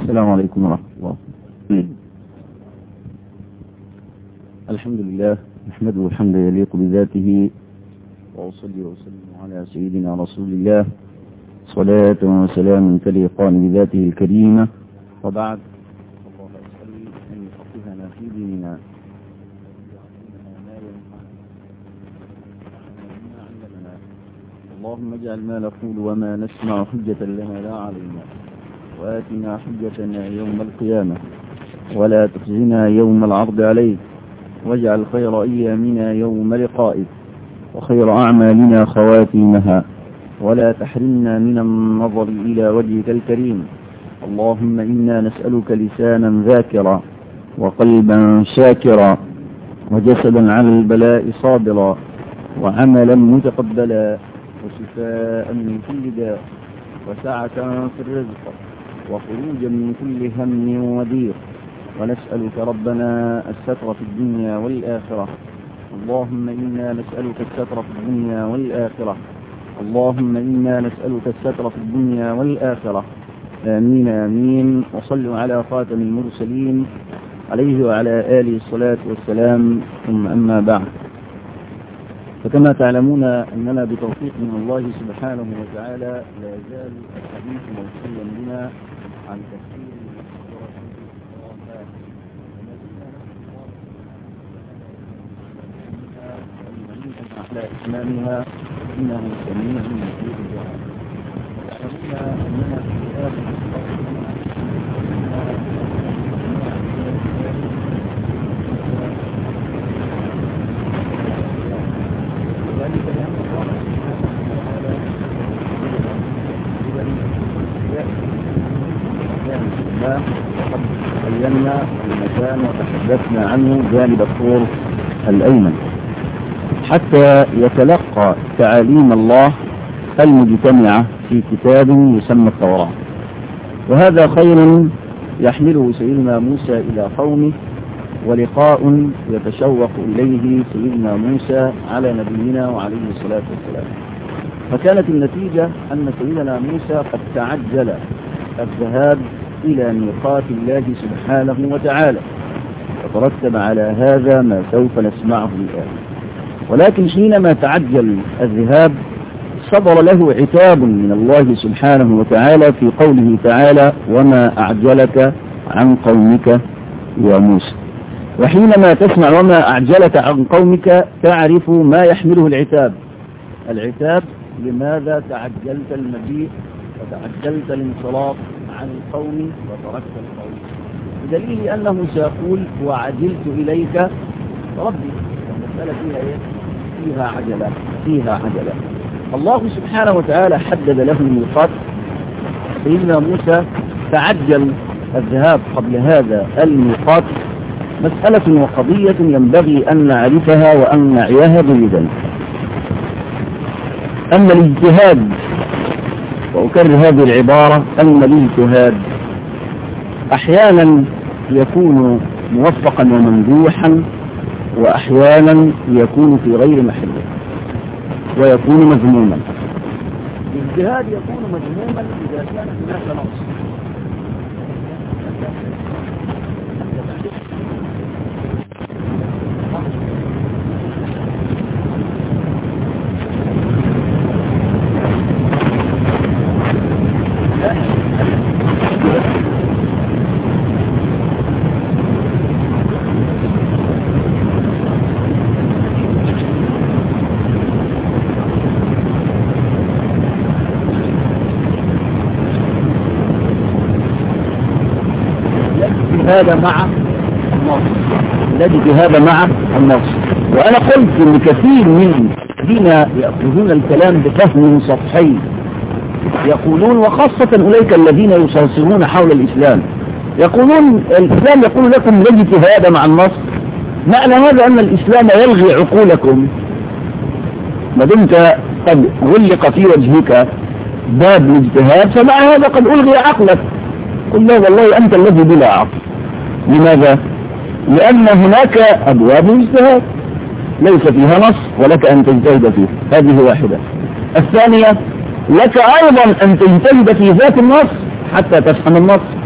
السلام عليكم ورحمة الله الحمد لله نحمده الحمد يليق بذاته وأصلي وسلم على سيدنا رسول الله صلاة وسلام تليقان بذاته الكريمة وبعد الله أسأل أن يفقهنا في ديننا اللهم اجعل ما نقول وما نسمع حجة لنا لا علينا وآتنا حجتنا يوم القيامة ولا تخزنا يوم العرض عليك واجعل خير أيامنا يوم لقائك وخير أعمالنا خواتيمها ولا تحرمنا من النظر إلى وجهك الكريم اللهم إنا نسألك لسانا ذاكرا وقلبا شاكرا وجسدا على البلاء صابرا وعملا متقبلا وشفاء من كل داء وسعة في الرزق وخروجا من كل هم وضيق ونسألك ربنا الستر في الدنيا والآخرة اللهم إنا نسألك الستر في الدنيا والآخرة اللهم إنا نسألك الستر في الدنيا والآخرة آمين آمين وصلوا على خاتم المرسلين عليه وعلى آله الصلاة والسلام ثم أما بعد فكما تعلمون أننا بتوفيق من الله سبحانه وتعالى لا يزال الحديث موصولا بنا عن تفسير على إتمامها إنه سميع مجيب الدعاء تعلمون أننا في آخر ذلك لأن الله سبحانه وقد بينا المكان وتحدثنا عنه جانب الطور الأيمن حتى يتلقى تعاليم الله المجتمعة في كتاب يسمى التوراة وهذا خير يحمله سيدنا موسى إلى قومه ولقاء يتشوق إليه سيدنا موسى على نبينا وعليه الصلاة والسلام فكانت النتيجة أن سيدنا موسى قد تعجل الذهاب إلى ميقات الله سبحانه وتعالى وترتب على هذا ما سوف نسمعه الآن ولكن حينما تعجل الذهاب صدر له عتاب من الله سبحانه وتعالى في قوله تعالى وما أعجلك عن قومك يا موسى وحينما تسمع وما أعجلك عن قومك تعرف ما يحمله العتاب العتاب لماذا تعجلت المجيء وتعجلت الانصراف عن القوم وتركت القوم بدليل أنه سيقول وعجلت إليك ربي المسألة فيها إيه؟ فيها عجلة فيها عجلة الله سبحانه وتعالى حدد له الميقات سيدنا موسى تعجل الذهاب قبل هذا الميقات مسألة وقضية ينبغي أن نعرفها وأن نعيها جيدا أما الاجتهاد وأكرر هذه العبارة أن الاجتهاد أحيانا يكون موفقا وممدوحا وأحيانا يكون في غير محله ويكون مذموما الاجتهاد يكون مذموما إذا كان هناك نقص هذا مع النص الذي هذا مع النص وأنا قلت إن كثير من الذين يأخذون الكلام بفهم سطحي يقولون وخاصة أولئك الذين يصرصرون حول الإسلام يقولون الإسلام يقول لكم لا اجتهاد مع النص معنى هذا أن الإسلام يلغي عقولكم ما دمت قد غلق في وجهك باب الاجتهاد فمع هذا قد ألغي عقلك قل لا والله أنت الذي بلا عقل لماذا؟ لأن هناك أبواب الاجتهاد ليس فيها نص ولك أن تجتهد فيه هذه واحدة الثانية لك أيضا أن تجتهد في ذات النص حتى تفهم النص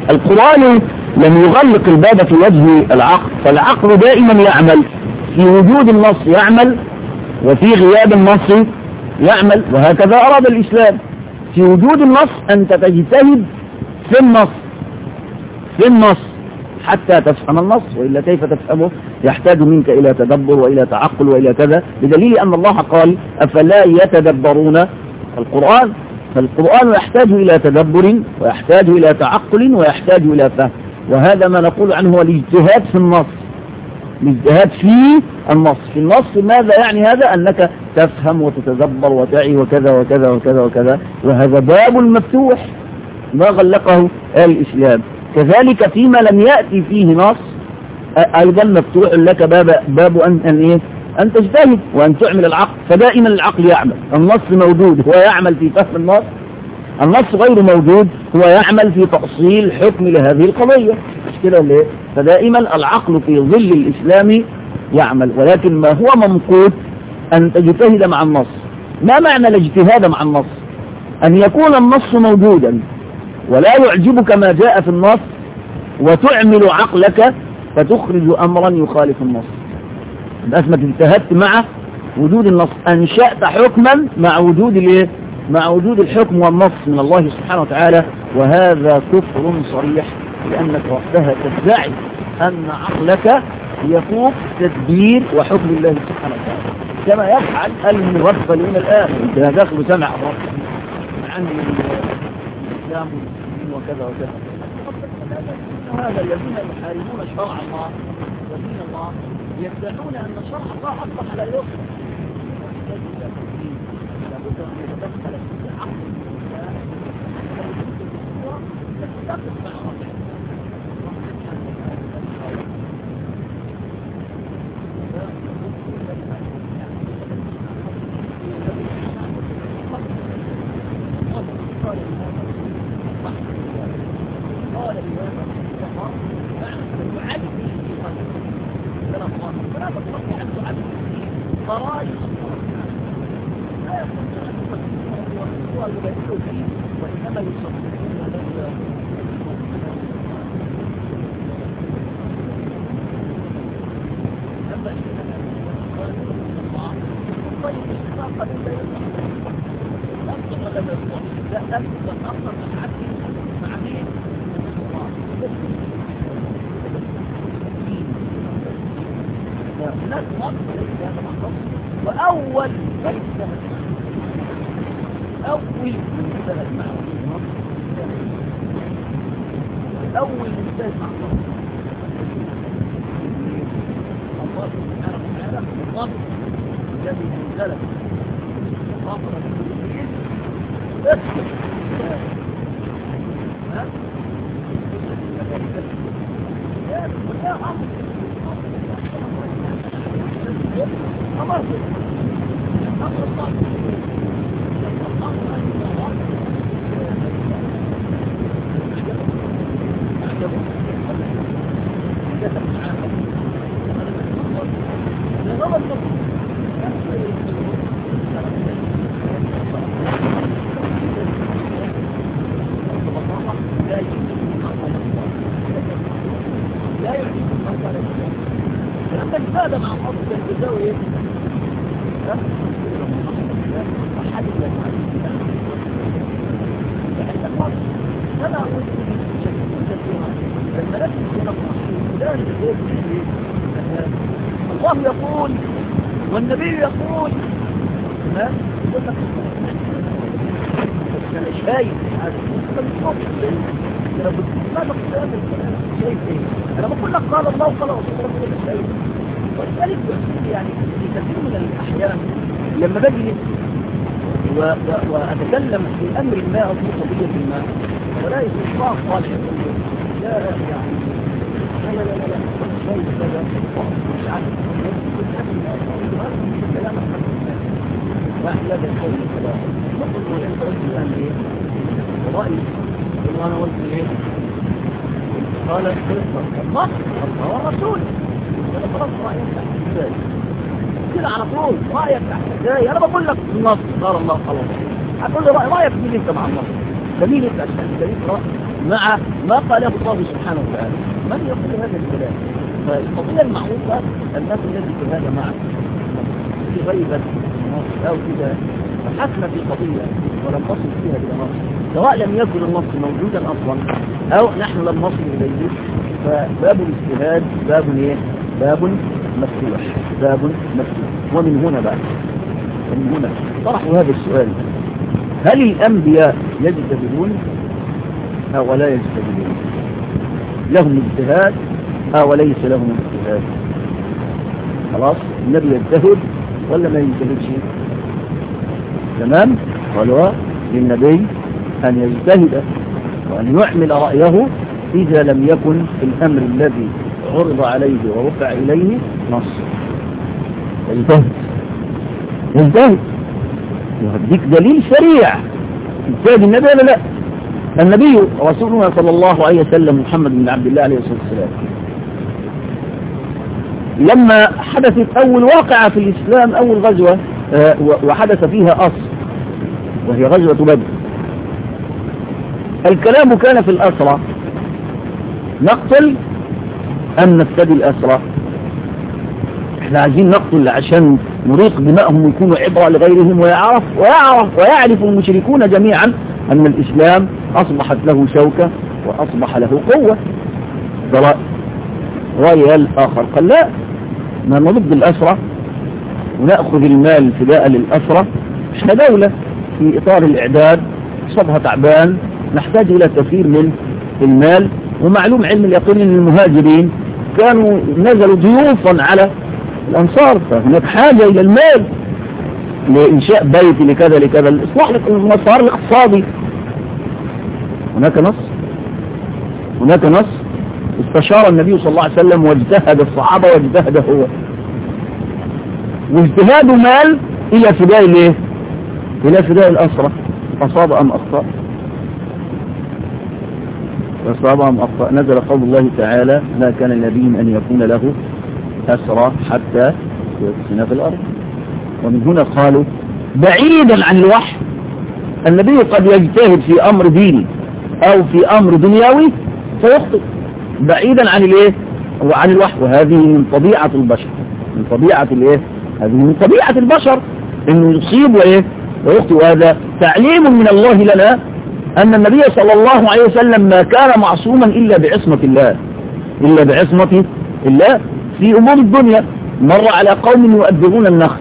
القرآن لم يغلق الباب في وجه العقل فالعقل دائما يعمل في وجود النص يعمل وفي غياب النص يعمل وهكذا أراد الإسلام في وجود النص أنت تجتهد في النص في النص حتى تفهم النص وإلا كيف تفهمه يحتاج منك إلى تدبر وإلى تعقل وإلى كذا بدليل أن الله قال أفلا يتدبرون القرآن فالقرآن يحتاج إلى تدبر ويحتاج إلى تعقل ويحتاج إلى فهم وهذا ما نقول عنه هو الاجتهاد في النص الاجتهاد في النص في النص ماذا يعني هذا أنك تفهم وتتدبر وتعي وكذا وكذا وكذا وكذا وهذا باب مفتوح ما غلقه الإسلام كذلك فيما لم يأتي فيه نص أيضا مفتوح لك باب, باب أن, أن, إيه؟ أن تجتهد وأن تعمل العقل فدائما العقل يعمل النص موجود هو يعمل في فهم النص النص غير موجود هو يعمل في تأصيل حكم لهذه القضية مش كده ليه فدائما العقل في ظل الإسلام يعمل ولكن ما هو ممقوت أن تجتهد مع النص ما معنى الاجتهاد مع النص أن يكون النص موجودا ولا يعجبك ما جاء في النص وتعمل عقلك فتخرج أمرا يخالف النص اسمك اجتهدت مع وجود النص أنشأت حكما مع وجود الايه مع وجود الحكم والنص من الله سبحانه وتعالى وهذا كفر صريح لأنك وقتها تدعي أن عقلك يفوق تدبير وحكم الله سبحانه وتعالى كما يفعل المغفلون الآن انت داخل سمع عن الإسلام وكذا وكذا هذا الذين يحاربون شرع الله ودين الله يدعون أن شرع الله أصبح لا يصبح لابد أن يتدخل في العقل وأول بيت أول سنة معه أول مثال مع الله الله سبحانه وتعالى الله الذي انزل فاطر المسلمين اسكت ها يا يا عمرو أمرت أمر الله هذا مع الأرض تساوي ايه؟ الله يقول والنبي يقول ها مش شايف ما تقول شايف ايه انا بقول لك قال الله وقال رسول الله مش شايف ولذلك يعني في كثير من الاحيان لما باجي واتكلم في امر ما او في قضيه ما ولا يستطاع صالح لا يعني لا لا لا لا شيء كذا مش عارف واحد القول الكلام نقول له انت قلت الان ايه رايي وانا قلت ايه قال الله الله والرسول خلاص رايك تحت ازاي كده على طول رايك تحت ازاي انا بقول لك النص قال الله خلاص هتقول لي رايك مين انت مع النص دليل دليل مع ما قاله الله سبحانه وتعالى من يقول هذا الكلام فالقضية المعروفة الناس الذي في هذا معه في غيبة نص أو كذا بحثنا في قضية ولم نصل فيها إلى نص سواء لم يكن النص موجودا أصلا أو نحن لم نصل إليه فباب الاجتهاد باب إيه؟ باب مفتوح باب مفتوح ومن هنا بقى ومن هنا طرحوا هذا السؤال هل الأنبياء يجتهدون أو لا يجتهدون لهم اجتهاد أو ليس لهم اجتهاد خلاص النبي يجتهد ولا ما يجتهدش تمام قالوا للنبي أن يجتهد وأن يعمل رأيه إذا لم يكن الأمر الذي عرض عليه ورفع إليه نص يجتهد يجتهد يهديك دليل سريع اجتهد النبي ولا لا النبي رسولنا صلى الله عليه وسلم محمد بن عبد الله عليه الصلاة والسلام لما حدثت أول واقعة في الإسلام أول غزوة وحدث فيها أصل وهي غزوة بدر الكلام كان في الأسرى نقتل أم نفتدي الأسرى احنا عايزين نقتل عشان نريق دماءهم ويكونوا عبرة لغيرهم ويعرف ويعرف ويعرف المشركون جميعا أن الإسلام أصبحت له شوكة وأصبح له قوة ده رأي الآخر قال لا ما نضد الأسرة ونأخذ المال فداء للأسرة احنا دولة في إطار الإعداد صبها تعبان نحتاج إلى كثير من المال ومعلوم علم اليقين أن المهاجرين كانوا نزلوا ضيوفا على الأنصار فهناك حاجة إلى المال لإنشاء بيت لكذا لكذا الإصلاح المسار الاقتصادي هناك نص هناك نص استشار النبي صلى الله عليه وسلم واجتهد الصحابة واجتهد هو واجتهاد مال إلى فداء الايه إلى فداء الأسرة أصاب أم أخطأ أصاب أم أخطأ نزل قول الله تعالى ما كان النبي أن يكون له أسرى حتى يسكن في الأرض ومن هنا قالوا بعيدا عن الوحي النبي قد يجتهد في أمر ديني أو في أمر دنيوي فيخطئ بعيدا عن الايه وعن الوحي وهذه من طبيعة البشر من طبيعة الايه هذه من طبيعة البشر انه يصيب وايه ويخطئ وهذا تعليم من الله لنا ان النبي صلى الله عليه وسلم ما كان معصوما الا بعصمة الله الا بعصمة الله في امور الدنيا مر على قوم يؤدبون النخل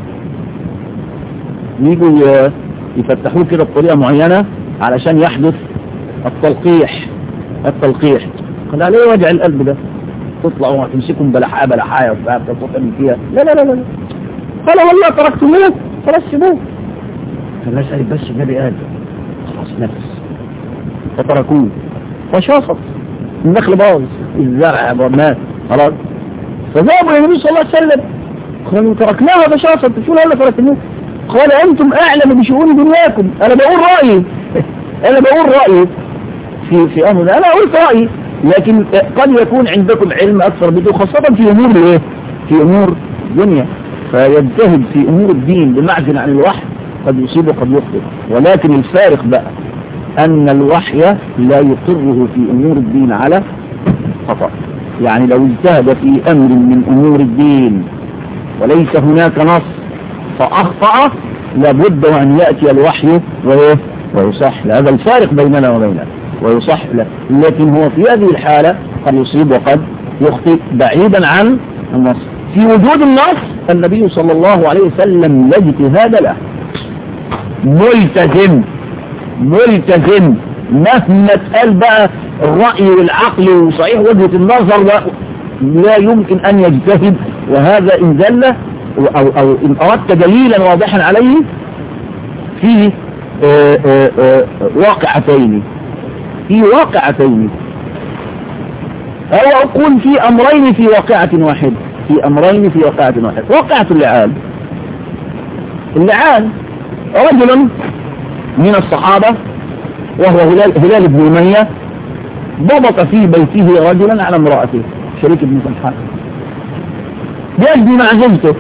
يجوا يفتحوه كده بطريقة معينة علشان يحدث التلقيح التلقيح قال عليه وجع القلب ده تطلعوا وتمسكهم بلحاء بلحاية وبتاع من فيها لا لا لا لا قال والله تركتموه خلاص سيبوه فالناس قالت بس النبي قال خلاص نفس فتركوه فشاصت النخل باظ الزرع مات خلاص فذهبوا للنبي صلى الله عليه وسلم قالوا تركناها فشاصت شو ولا تركتموه قال انتم اعلم بشؤون دنياكم انا بقول رايي انا بقول رايي في في امر انا قلت رايي لكن قد يكون عندكم علم اكثر بده خاصه في امور الايه في امور دنيا فيجتهد في امور الدين بمعزل عن الوحي قد يصيب وقد يخطئ ولكن الفارق بقى ان الوحي لا يقره في امور الدين على خطأ يعني لو اجتهد في امر من امور الدين وليس هناك نص فاخطأ لابد ان يأتي الوحي وإيه؟ ويصح هذا الفارق بيننا وبينه ويصح له لكن هو في هذه الحالة قد يصيب وقد يخطئ بعيدا عن النص في وجود النص النبي صلى الله عليه وسلم لا اجتهاد له ملتزم ملتزم مهما اتقال بقى الرأي والعقل وصحيح وجهة النظر لا يمكن أن يجتهد وهذا إن دل أو, أو إن أردت دليلا واضحا عليه في آآ آآ واقعتين في واقعتين أو أقول في أمرين في واقعة واحدة في أمرين في واقعة واحدة واقعة اللعان اللعان رجل من الصحابة وهو هلال, هلال بن أمية ضبط في بيته رجلا على امرأته شريك بن سمحان يجدي مع زوجته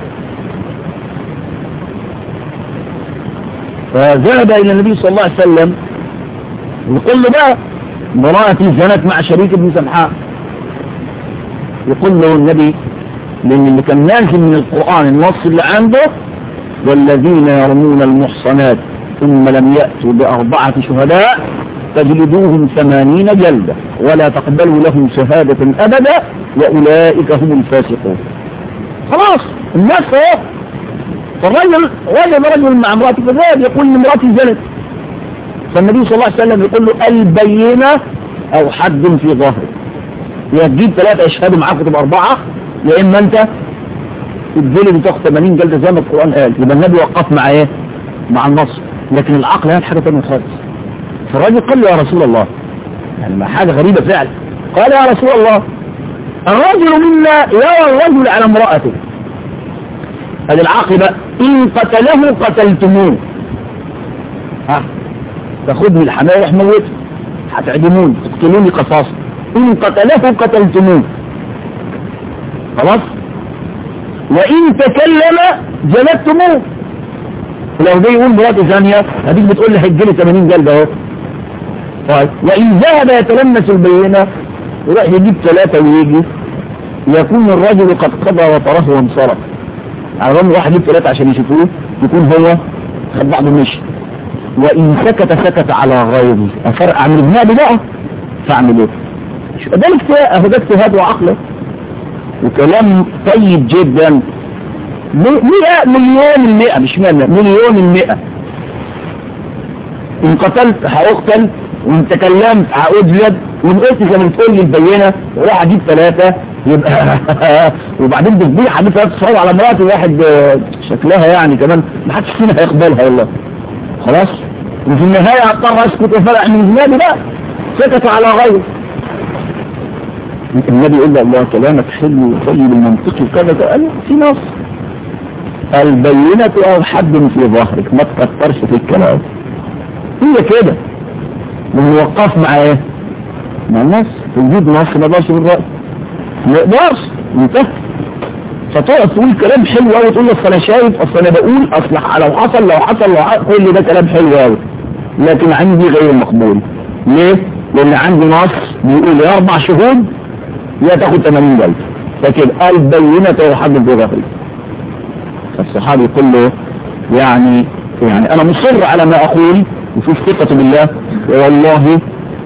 فذهب إلى النبي صلى الله عليه وسلم يقول له بقى امرأتي زنت مع شريك ابن سمحاء يقول له النبي لأن اللي كان نازل من القرآن النص اللي عنده والذين يرمون المحصنات ثم لم يأتوا بأربعة شهداء فاجلدوهم ثمانين جلدة ولا تقبلوا لهم شهادة أبدا وأولئك هم الفاسقون خلاص الناس اهو فالرجل وجد رجل مع امرأته فذهب يقول لامرأتي زنت فالنبي صلى الله عليه وسلم يقول له البينة أو حد في ظهرك يا تجيب ثلاثة يشهدوا معاك تبقى أربعة يا إما أنت تتجلد وتاخد 80 جلدة زي ما القرآن قال يبقى النبي وقف مع إيه؟ مع النص لكن العقل هي حاجة ثانيه خالص فالراجل قال له يا رسول الله يعني ما حاجة غريبة فعلا قال يا رسول الله الرجل منا يرى الرجل على امرأته هذه العقل بقى إن قتله قتلتموه ها تاخدني الحماية يروح موته هتعدموني تقتلوني قصاصا إن قتله قتلتموه خلاص وإن تكلم جلدتموه لو ده يقول مراته ثانية هديك بتقول لي هيجيلي 80 جلدة اهو طيب وإن ذهب يتلمس البينة يروح يجيب ثلاثة ويجي يكون الرجل قد قضى وطره وانصرف على رغم واحد يجيب ثلاثة عشان يشوفوه يكون هو خد بعضه مشي وإن سكت سكت على غيره أفرق عن ابنائي بقى فاعمل ايه ده الاجتهاد اهو ده اجتهاد وعقله وكلام طيب جدا مئة مليون المئة مش مئة مليون المئة ان قتلت هأقتل وان تكلمت هأجلد وان قلت زي ما بتقول لي البينة وراح اجيب ثلاثة يبقى وبعدين بتبيع حبيب ثلاثة صحاب على مراتي واحد شكلها يعني كمان ما حدش فينا هيقبلها والله خلاص وفي النهاية هضطر اسكت وفرع من زنادي بقى سكت على غيره النبي يقول له الله كلامك حلو وطيب المنطق وكذا قال في نص البينة او حد في ظهرك ما تكترش في الكلام هي كده وقف مع ايه مع النص تجيب نص ما يقدرش بالرأي ما يقدرش انتهى فتقعد تقول كلام حلو قوي تقول له اصل انا شايف اصل انا بقول اصل لو حصل لو حصل لو حصل كل ده كلام حلو قوي لكن عندي غير مقبول ليه؟ لان عندي نص بيقول يا اربع شهود يا تاخد 80 جلد فكده البينة وحد في ظهري الصحابي يقول له يعني يعني انا مصر على ما اقول وفي ثقة بالله والله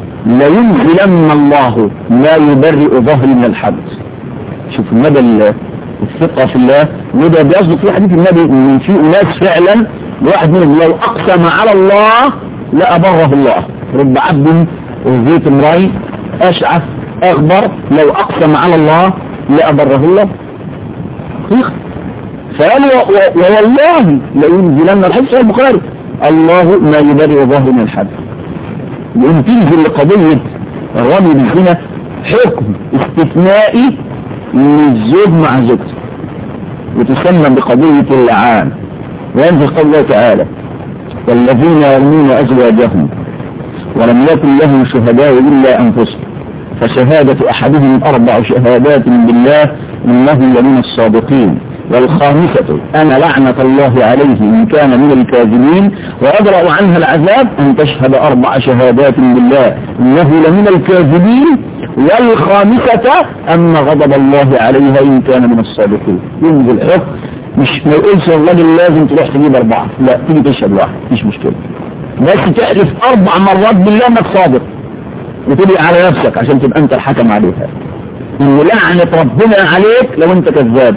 لينزلن الله لا يبرئ ظهري من الحد شوف مدى الثقة في الله وده بيصدق في حديث النبي ان في اناس فعلا واحد منهم لو اقسم على الله لأبره الله رب عبد وزيت امرأي اشعث اخبر لو اقسم على الله لأبره الله حقيقة فقال والله لينزلن الحديث البخاري الله ما يبرئ ظهر من الحد يقوم تنزل لقضية الرمي بالزنا حكم استثنائي للزوج مع زوجته وتسمى بقضية اللعان وينزل قول الله تعالى والذين يرمون أزواجهم ولم يكن لهم شهداء إلا أنفسهم فشهادة أحدهم أربع شهادات بالله إنه لمن الصادقين والخامسة أن لعنة الله عليه إن كان من الكاذبين وأدرأ عنها العذاب أن تشهد أربع شهادات بالله إنه لمن الكاذبين والخامسة أن غضب الله عليها إن كان من الصادقين ينزل حكم مش ما يقولش الراجل لازم تروح تجيب أربعة لا تيجي تشهد واحد مش مشكلة بس تحلف أربع مرات بالله إنك صادق وتدعي على نفسك عشان تبقى أنت الحكم عليها إن لعنة ربنا عليك لو أنت كذاب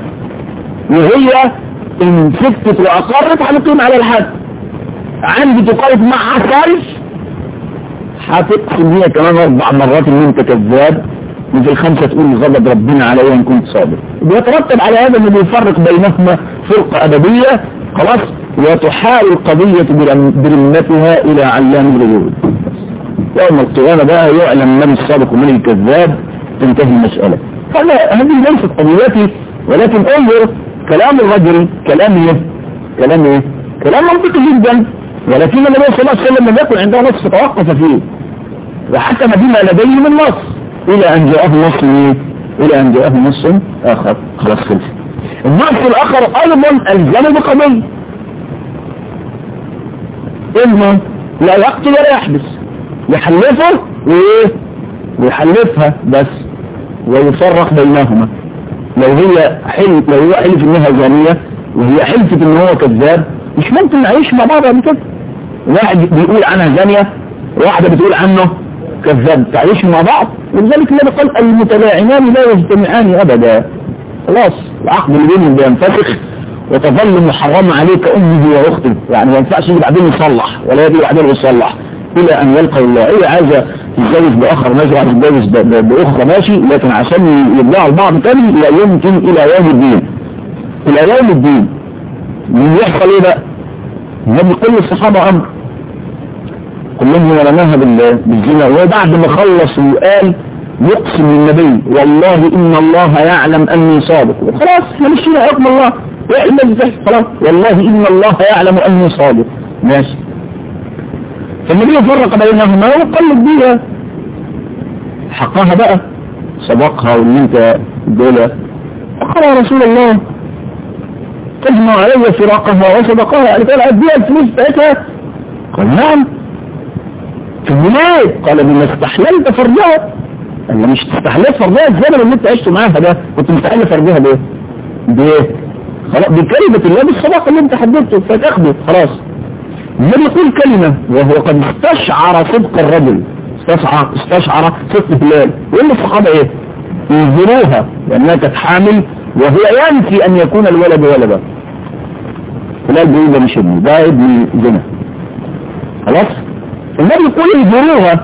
وهي إن سكتت وأقرت هتقيم على الحد عندي تقارب ما حصلش هتقسم هي كمان أربع مرات إن أنت كذاب وفي الخمسة تقول غضب ربنا علي إن كنت صادق بيترتب على هذا إنه بيفرق بينهما فرقة أدبية خلاص وتحال القضية برمتها إلى علام الغيوب يوم القيامة بقى يعلم من الصادق ومن الكذاب تنتهي المسألة هذا هذه ليست قضيتي ولكن انظر كلام الرجل كلام ايه كلام ايه كلام منطقي جدا ولكن النبي صلى الله عليه وسلم لم يكن عنده نص توقف فيه وحكم بما لديه من نص الى ان جاءه نص ايه الى ان جاءه نص اخر خلاص خلص النص الاخر ايضا الزم بقضية انه لا يقتل ولا يحبس يحلفه وايه ويحلفها بس ويفرق بينهما لو هي حلف لو هو حلف انها زانية وهي حلفت ان هو كذاب مش ممكن نعيش مع بعض قبل كده واحد بيقول عنها زانية واحدة بتقول عنه كذاب تعيشوا مع بعض ولذلك النبي قال المتلاعنان لا يجتمعان ابدا خلاص العقد اللي بينهم بينفسخ وتظل محرمة عليك امه واخته يعني ما ينفعش يجي بعدين يصلح ولا يجي بعدين يصلح الى ان يلقى الله هي عايزه تتجوز باخر ماشي عايزه تتجوز باخرى ماشي لكن عشان يرجعوا لبعض تاني لا يمكن الى يوم الدين الى يوم الدين يحصل ايه بقى؟ النبي كل الصحابه امر كلهم رماها بالزنا وبعد ما خلص وقال يقسم النبي والله ان الله يعلم اني صادق خلاص احنا مشينا حكم الله اعمل زي خلاص والله ان الله يعلم اني صادق ماشي فالنبي فرق بينهما وقلب بيها حقها بقى صدقها واللي انت دولة قال يا رسول الله تجمع علي فراقها وصدقها يعني قال اديها الفلوس بتاعتها قال نعم قال ليه قال بما استحللت فرجها قال مش تستحلل فرجها الزمن اللي انت عشت معاها ده كنت مستحلل فرجها ليه بايه خلاص بكلمة الله بالصداقة اللي انت حددته فتاخده خلاص النبي يقول كلمة وهو قد استشعر صدق الرجل استشعر استشعر صدق هلال يقول للصحابة ايه ينزلوها لانها كانت حامل وهو ينفي ان يكون الولد ولدا هلال بيقول ده مش ابني ده ابن زنا خلاص النبي يقول ينزلوها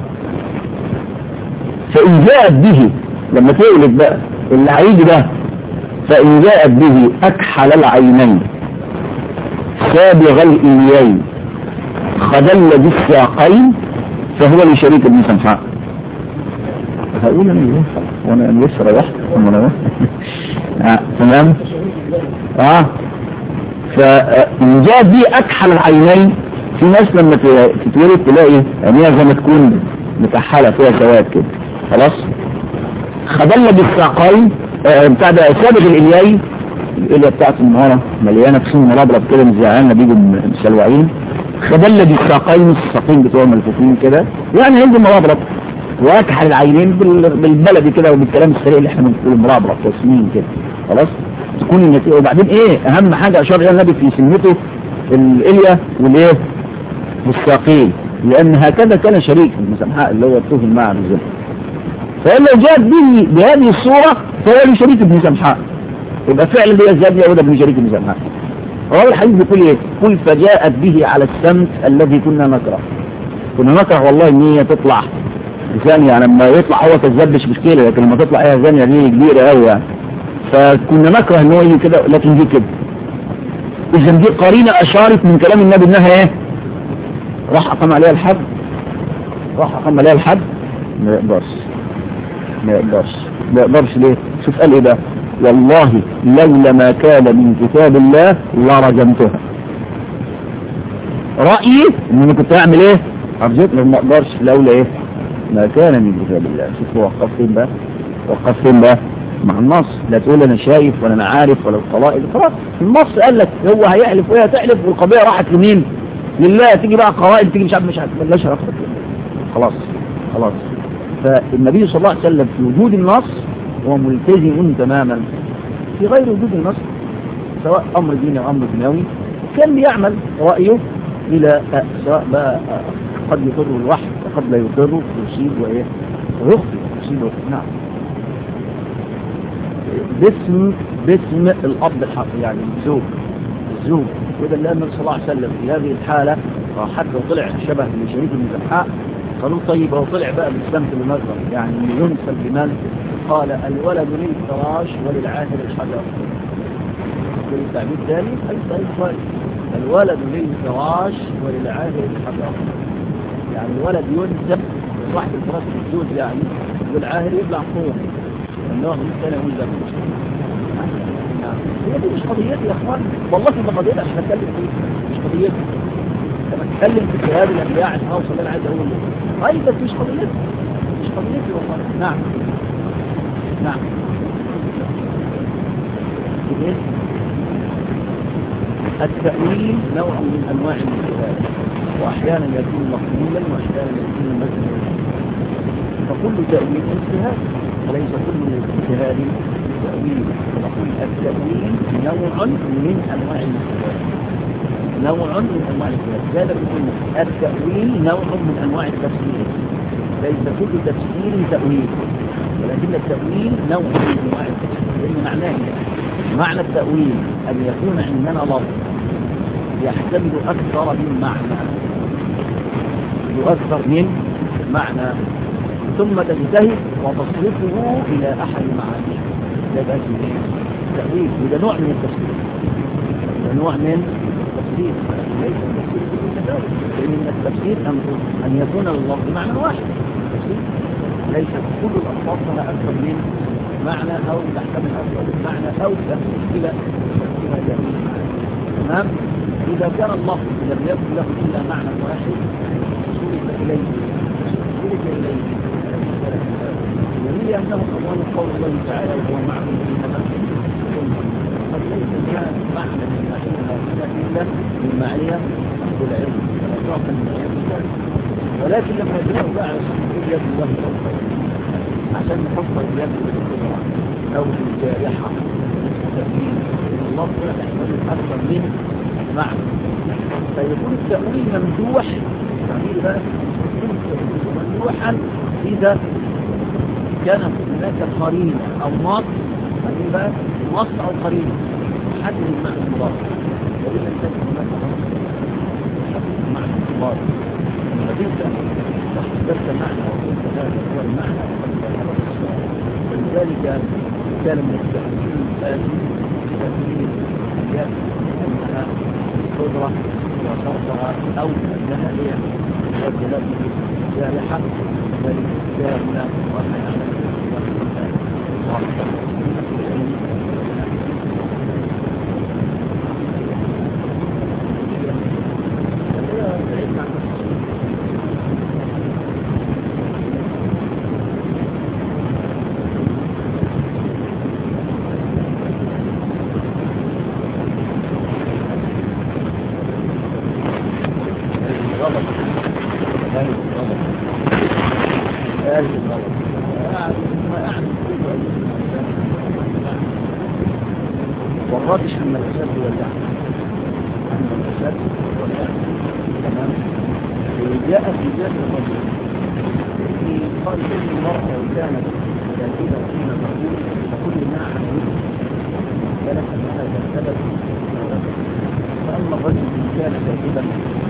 فإن جاءت به لما تولد بقى اللي هيجي ده فإن جاءت به أكحل العينين سابغ الإليين خدل بالساقين فهو لشريك ابن سمحاء هقول انا ايه وانا لسه ريحت انا آه. تمام اه فإن جاءت به أكحل العينين في ناس لما تتولد تلاقي عينيها زي ما تكون مكحلة فيها سواد كده خلاص خدل بالساقين آه بتاع ده سابغ الإليين الإلية بتاعت النهارة مليانة خصوم مرابرة كده مزعلنا بيجوا مسلوعين خدل بالساقين الساقين بتوع ملفوفين كده يعني عندي مرابرة واكحل العينين بالبلدي كده وبالكلام السريع اللي احنا بنقوله مرابرة تسمين كده خلاص تكون النتيجة وبعدين ايه اهم حاجة اشار الى النبي في سنته الإلية والايه والساقين لان هكذا كان شريك المسامحاء اللي هو الطفل معه بالظبط فإن لو جاءت به بهذه الصورة فهو لشريك ابن سمحاء يبقى فعلا هي زاد يهود ابن شريك ابن سمحاء هو الحديث بيقول ايه قل فجاءت به على السمت الذي كنا نكره كنا نكره والله ان هي تطلع زانية يعني لما يطلع هو كذاب مش مشكلة لكن لما تطلع هي زانية دي كبيرة قوي يعني فكنا نكره ان هو يجي كده لكن دي كده اذا دي قرينة اشارت من كلام النبي انها ايه راح اقام عليها الحد راح اقام عليها الحد ما يقدرش ما يقدرش ما يقدرش ليه شوف قال ايه ده والله لولا ما كان من كتاب الله لرجمتها رأيي ان انا كنت اعمل ايه ارجوك ما اقدرش لولا ايه ما كان من كتاب الله شوف هو وقف فين بقى وقف فين بقى مع النص لا تقول انا شايف ولا انا عارف ولا القضاء خلاص النص قال لك هو هيحلف وهي تحلف والقضية راحت لمين لله تيجي بقى قوائد تيجي مش عارف مش عارف ملاش علاقه خلاص خلاص فالنبي صلى الله عليه وسلم في وجود النص هو ملتزم تماما في غير وجود النص سواء امر ديني او امر دنيوي كان بيعمل رايه الى سواء بقى قد يضره الوحي وقد لا يضره يصيب وايه ويخطئ يصيب ويخطئ نعم باسم باسم الاب الحق يعني الزوج الزوج وده اللي النبي صلى الله عليه وسلم في هذه الحالة حتى طلع شبه لشريك المزحاء قالوا طيب هو طلع بقى بالسمت المذهب يعني ينسب بمن قال الولد للفراش وللعاهر الحجر والتعبير الثاني السؤال الولد للفراش وللعاهر الحجر يعني الولد ينسب صاحب الفراش الزوج يعني والعاهر يبلع فوق النوع من الثاني ينسب هي دي مش قضيتي يا اخوان والله دي قضيتي عشان اتكلم فيه مش قضيتي لما اتكلم في شهاده الانبياء عشان اوصل اللي انا عايز اقوله اي بس مش قضيتي مش قضيتي والله نعم نعم التأويل نوع من انواع الاجتهاد وأحيانا يكون مقبولا وأحيانا يكون مذموما فكل تأويل اجتهاد وليس كل اجتهاد تأويل نقول التأويل نوع من أنواع الاجتهاد نوع من أنواع الاجتهاد هذا بيقول التأويل نوع من أنواع التفسير ليس كل تفسير تأويل ولكن التأويل نوع من أنواع التفسير لأن معناه معنى التأويل أن يكون عندنا لفظ يحتمل أكثر من معنى يؤثر من معنى ثم تجتهد وتصرفه إلى أحد معانيه ده بقى تأويل وده نوع من التفسير ده نوع من التفسير ليس التفسير لأن التفسير أن يكون اللفظ بمعنى واحد التفسير ليس كل الألفاظ لها أكثر من معنى أو تحتمل أكثر من معنى أو تشكيلة تمام إذا كان اللفظ لم يكن له إلا معنى واحد صرف إليه صرف إليه وهي أنه أول قول الله تعالى وهو معكم فيما قد ليس لها معنى من معية إلا من معية أهل العلم فأطراقا من العلم ولكن لما جاء بقى على سبيل يد الله عشان نحط اليد بالقدرة أو بالجارحة التأويل الله لا تحتمل أكثر من معنى فيكون التأويل ممدوح التأويل بقى يكون ممدوحا إذا كان هناك قرينة أو نص هذه بقى نص أو قرينة حدد المعنى المضاد وإذا كان هناك نص حدد المعنى المضاد فإنت تحدثت معنى وقلت هذا هو المعنى ولذلك كان من التأويل الآتي تأويل الأيام أنها قدرة وصرفها أو أنها هي وجلته جارحة بل كان وحيانا والرادش أن الفساد هو اللعن أن الفساد هو اللعن تمام جاء في ذات الرجل قال إن المرأة لو كانت كاتبة فيما تقول فكل ما عملت كانت أن هذا السبب فأما الرجل إن كان كاتبا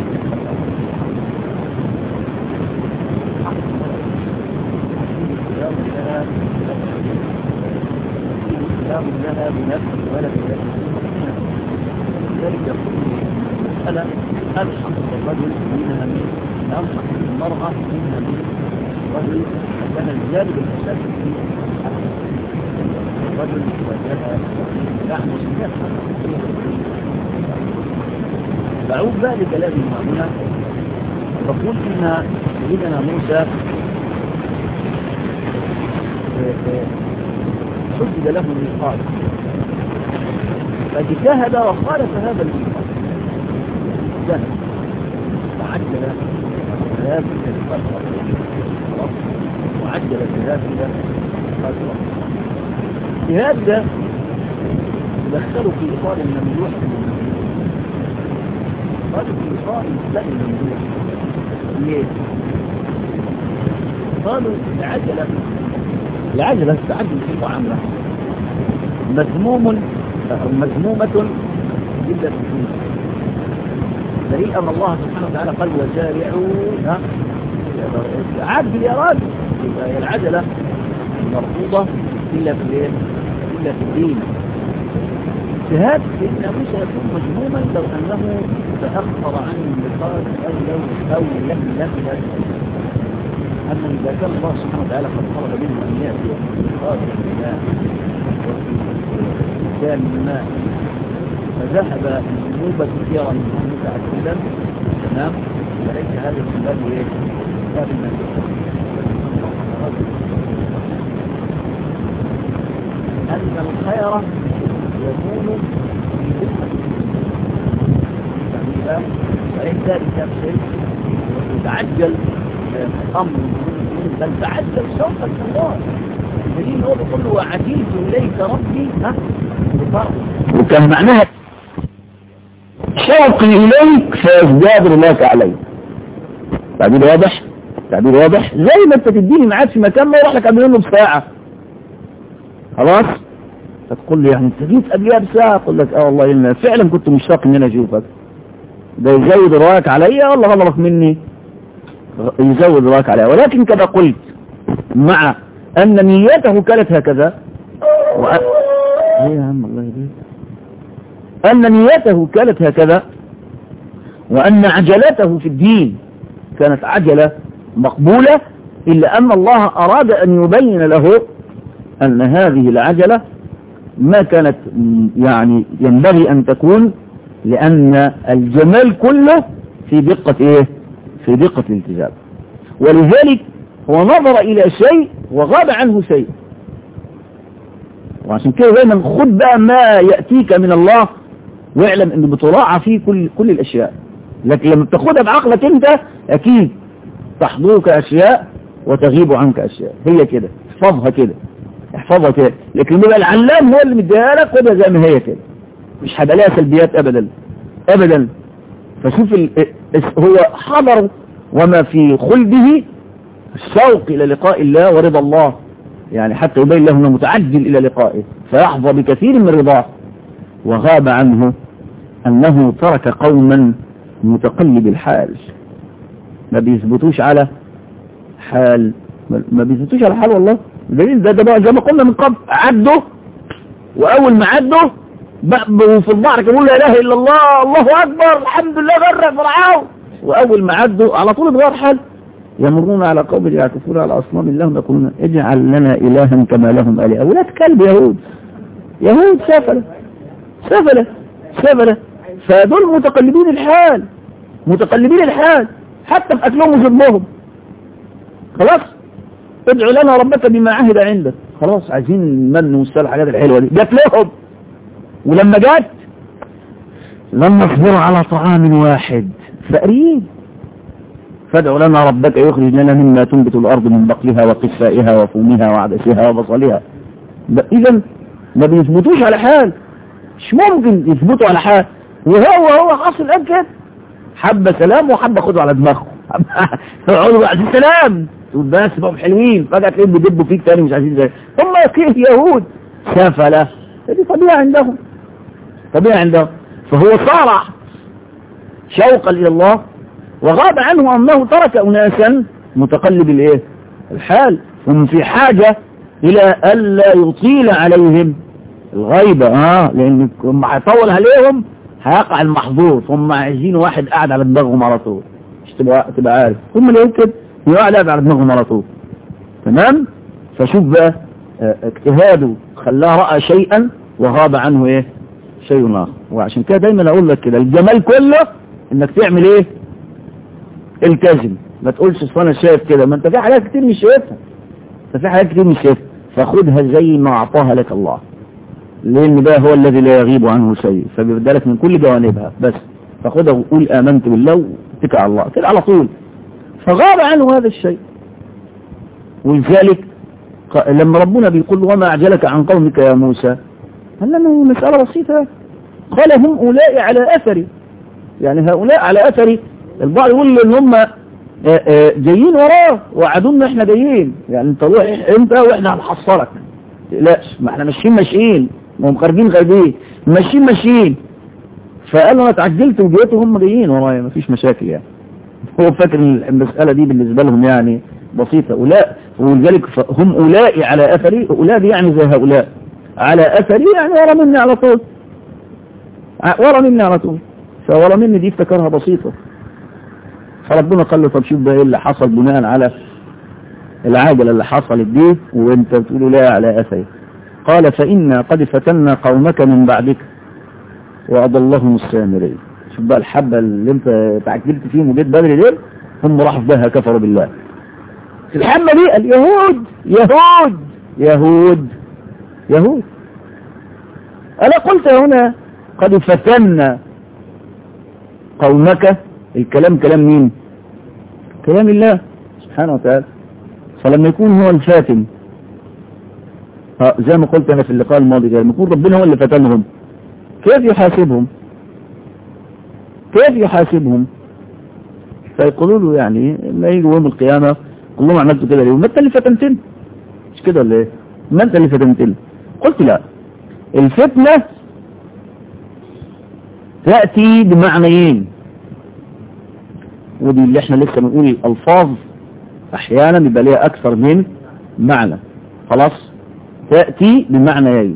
كلام لها بنفس ولا بنفس ذلك يقول مسألة ألحق الرجل منها من ألحق المرأة منها من الرجل كان الجانب الأساس في الرجل وجدها نحن سمعنا فعود ذلك الذي هنا فقلت إن سيدنا موسى حدد له الميقات فاجتهد وخالف هذا الميقات اجتهد وعجل الذهاب الى الفترة وعجل الذهاب الى الفترة الاجتهاد ده يدخله في اطار الممدوح قال في اطار لا الممدوح ليه؟ قالوا العجلة العجلة التعجل في المعاملة مذموم مذمومة جدا دليل أن الله سبحانه وتعالى قال وسارعوا عجل يا راجل يبقى العجلة مرفوضة إلا في الايه؟ إلا في الدين اجتهاد سيدنا موسى يكون مذموما لو أنه تأخر عن الميقات أو لو أو لم يفعل أما إذا كان الله سبحانه وتعالى قد طلب منه أن يأتي قادر الماء وفي كان الماء فذهب ذنوبا كثيرا متعددا تمام فليس هذا من باب ايه؟ باب أن الخير يكون في ذمة يعني فإن ذلك شيء وتتعجل أمر بل تعجل شوقا من الله دليل هو بيقول له وعجلت إليك ربي ها بفرض وكان معناها شوقي إليك فيزداد رضاك علي تعبير واضح تعبير واضح زي ما انت تديني ميعاد في مكان ما يروح لك قبل منه بساعة خلاص فتقول لي يعني انت جيت قبلها بساعة اقول لك اه والله إن فعلا كنت مشتاق ان انا اشوفك ده يزود رواك عليا ولا غلطك مني يزود رواك عليا ولكن كما قلت مع ان نيته كانت هكذا وأ... ايه يا عم الله يهديك ان نيته كانت هكذا وان عجلته في الدين كانت عجلة مقبولة إلا أن الله أراد أن يبين له أن هذه العجلة ما كانت يعني ينبغي أن تكون لأن الجمال كله في دقة إيه في دقة الالتزام ولذلك هو نظر إلى شيء وغاب عنه شيء وعشان كده دايما خد بقى ما يأتيك من الله واعلم ان بتراعى فيه كل كل الاشياء لكن لما بتاخدها بعقلك انت اكيد تحضرك اشياء وتغيب عنك اشياء هي كده احفظها كده احفظها كده لكن بيبقى العلام هو اللي مديها لك خدها زي ما هي كده مش هيبقى لها سلبيات ابدا ابدا فشوف ال... هو حضر وما في خلده الشوق الى لقاء الله ورضا الله يعني حتى يبين له انه متعجل الى لقائه فيحظى بكثير من رضاه وغاب عنه انه ترك قوما متقلب الحال ما بيثبتوش على حال ما بيثبتوش على حال والله دليل ده ده بقى زي ما قلنا من قبل عدوا واول ما عدوا وفي البحر كانوا لا اله الا الله الله اكبر الحمد لله غرق فرعون واول ما عدوا على طول اتغير حال يمرون على قوم يعكفون على اصنام لهم يقولون اجعل لنا الها كما لهم الهه اولاد كلب يهود يهود سفله سفله سفله فدول متقلبين الحال متقلبين الحال حتى في اكلهم وشربهم خلاص ادعو لنا ربك بما عهد عندك خلاص عايزين المن والسلع الحاجات الحلوه دي جات لهم ولما جت لم نصبر على طعام واحد فقرين فادع لنا ربك يخرج لنا مما تنبت الارض من بقلها وقفائها وفومها وعدسها وبصلها اذا ما بيثبتوش على حال مش ممكن يثبتوا على حال وهو هو حاصل كده حبة سلام وحبة خدوا على دماغهم يقعدوا بعد السلام تقول بس بقوا حلوين فجأة تلاقيهم بيدبوا فيك تاني مش عايزين زي هم كيف يهود سفلة دي طبيعة عندهم طبيعة عندهم فهو صارع شوقا إلى الله وغاب عنه أنه ترك أناسا متقلب الايه الحال هم في حاجة إلى ألا يطيل عليهم الغيبة اه لأن لما هيطول عليهم هيقع المحظور هم عايزين واحد قاعد على دماغهم على طول مش تبقى تبقى عارف هم اللي كده يقعد قاعد على دماغهم على طول تمام فشوف بقى اه اجتهاده خلاه رأى شيئا وغاب عنه ايه شيء اخر وعشان كده دايما اقول لك كده الجمال كله انك تعمل ايه التزم ما تقولش اصل انا شايف كده ما انت في حاجات كتير مش شايفها انت في حاجات كتير مش شايفها فخدها زي ما اعطاها لك الله لان ده هو الذي لا يغيب عنه شيء فبيبدلك من كل جوانبها بس فخدها وقول امنت بالله واتكل على الله كده على طول فغاب عنه هذا الشيء ولذلك لما ربنا بيقول وما اعجلك عن قومك يا موسى هل لنا مسألة بسيطة قال هم أولئك على أثري يعني هؤلاء على أثري البعض يقول ان هم جايين وراه وعدونا احنا جايين يعني انت روح انت واحنا هنحصلك لا ما احنا ماشيين ماشيين وهم خارجين خارجين ماشيين ماشيين فقالوا انا اتعجلت وجيت وهم جايين ورايا مفيش مشاكل يعني هو فاكر المسألة دي بالنسبة لهم يعني بسيطة أولاء ولذلك هم أولئك على أثري أولئك يعني زي هؤلاء على أثري يعني ورا مني على طول ورا مني على طول فورا مني دي افتكرها بسيطة فربنا قال له طب شوف بقى ايه اللي حصل بناء على العاجلة اللي حصلت دي وانت بتقول لا على أثري قال فإنا قد فتنا قومك من بعدك وأضلهم السامرين شوف بقى الحبة اللي انت تعجلت فيهم وجيت بدري دول هم راحوا في بها كفروا بالله الحبة دي اليهود يهود يهود يهود أنا قلت هنا قد فتنا قومك الكلام كلام مين كلام الله سبحانه وتعالى فلما يكون هو الفاتن زي ما قلت انا في اللقاء الماضي لما يكون ربنا هو اللي فتنهم كيف يحاسبهم كيف يحاسبهم فيقولوا له يعني ما يجي يوم القيامة قل لهم عملتوا كده ليه ما انت اللي فتنتني مش كده ولا ايه ما انت اللي فتنتني قلت لا الفتنة تأتي بمعنيين ودي اللي احنا لسه بنقول الألفاظ احيانا بيبقى ليها اكثر من معنى خلاص تأتي بمعنيين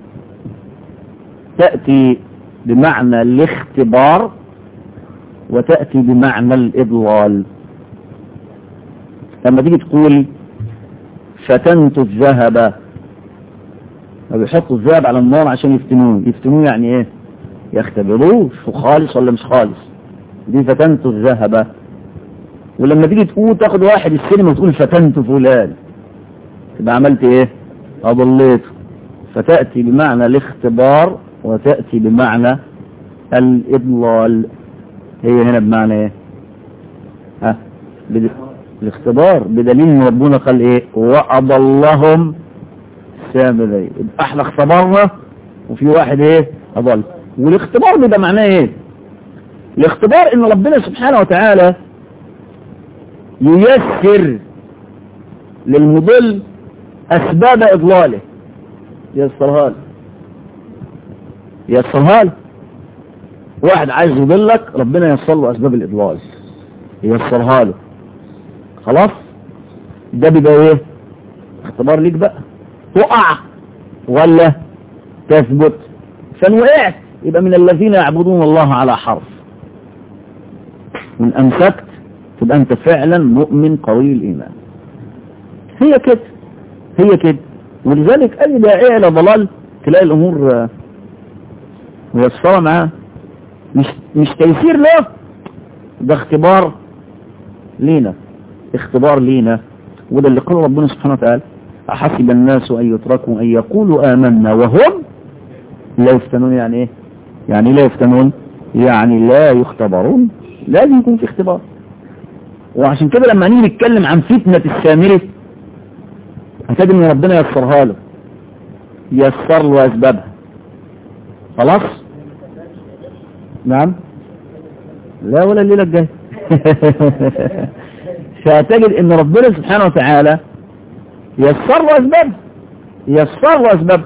تأتي بمعنى الاختبار وتأتي بمعنى الإضلال لما تيجي تقول فتنت الذهب بيحطوا الذهب على النار عشان يفتنوه يفتنوه يعني ايه يختبروه شو خالص ولا مش خالص دي فتنت الذهب ولما تيجي تقول تاخد واحد السينما وتقول فتنت فلان تبقى عملت ايه اضليته فتأتي بمعنى الاختبار وتأتي بمعنى الإضلال هي هنا بمعنى ايه ها بد... الاختبار بدليل ان ربنا قال ايه وأضلهم سامري احنا اختبرنا وفي واحد ايه أضل والاختبار بيبقى معناه ايه الاختبار ان ربنا سبحانه وتعالى ييسر للمضل اسباب اضلاله ييسرها له ييسرها له واحد عايز يضلك ربنا ييسر له اسباب الاضلال ييسرها له خلاص ده بيبقى ايه اختبار ليك بقى تقع ولا تثبت فان وقعت يبقى من الذين يعبدون الله على حرف من امسكت تبقى انت فعلا مؤمن قوي الايمان هي كده هي كده ولذلك اي داعيه الى ضلال تلاقي الامور ميسره معاه مش مش تيسير له ده اختبار لينا اختبار لينا وده اللي قال ربنا سبحانه وتعالى أحسب الناس أن يتركوا أن يقولوا آمنا وهم لا يفتنون يعني إيه يعني لا يفتنون يعني لا يختبرون لازم يكون في اختبار وعشان كده لما نيجي نتكلم عن فتنة السامري هتجد ان ربنا يسرها له يسر له اسبابها خلاص نعم لا ولا الليلة الجاية فهتجد ان ربنا سبحانه وتعالى يسر له اسباب يسر له اسباب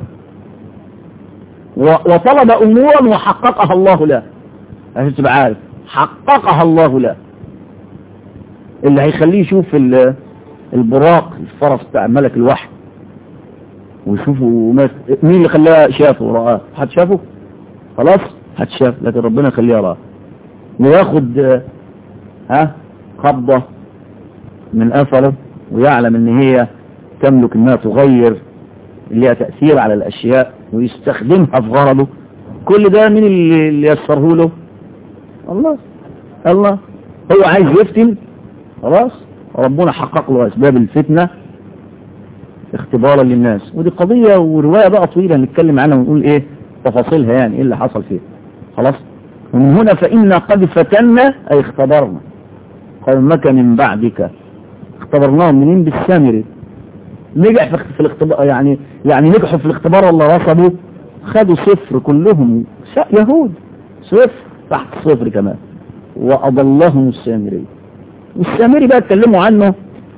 وطلب امورا وحققها الله له عشان تبقى عارف حققها الله له اللي هيخليه يشوف البراق الفرس بتاع ملك الوحي ويشوفه مين اللي خلاه شافه ورآه حد شافه خلاص حد شاف لكن ربنا خليه يراه وياخد ها قبضة من اثره ويعلم ان هي تملك انها تغير اللي هي تأثير على الاشياء ويستخدمها في غرضه كل ده مين اللي يسره له الله الله هو عايز يفتن خلاص ربنا حقق له اسباب الفتنة اختبارا للناس ودي قضية ورواية بقى طويلة نتكلم عنها ونقول ايه تفاصيلها يعني ايه اللي حصل فيها خلاص ومن هنا فإنا قد فتنا اي اختبرنا قومك من بعدك اختبرناهم منين بالسامري نجح في الاختبار يعني يعني نجحوا في الاختبار ولا رصدوا خدوا صفر كلهم يهود صفر تحت صفر كمان وأضلهم السامري والسامري بقى اتكلموا عنه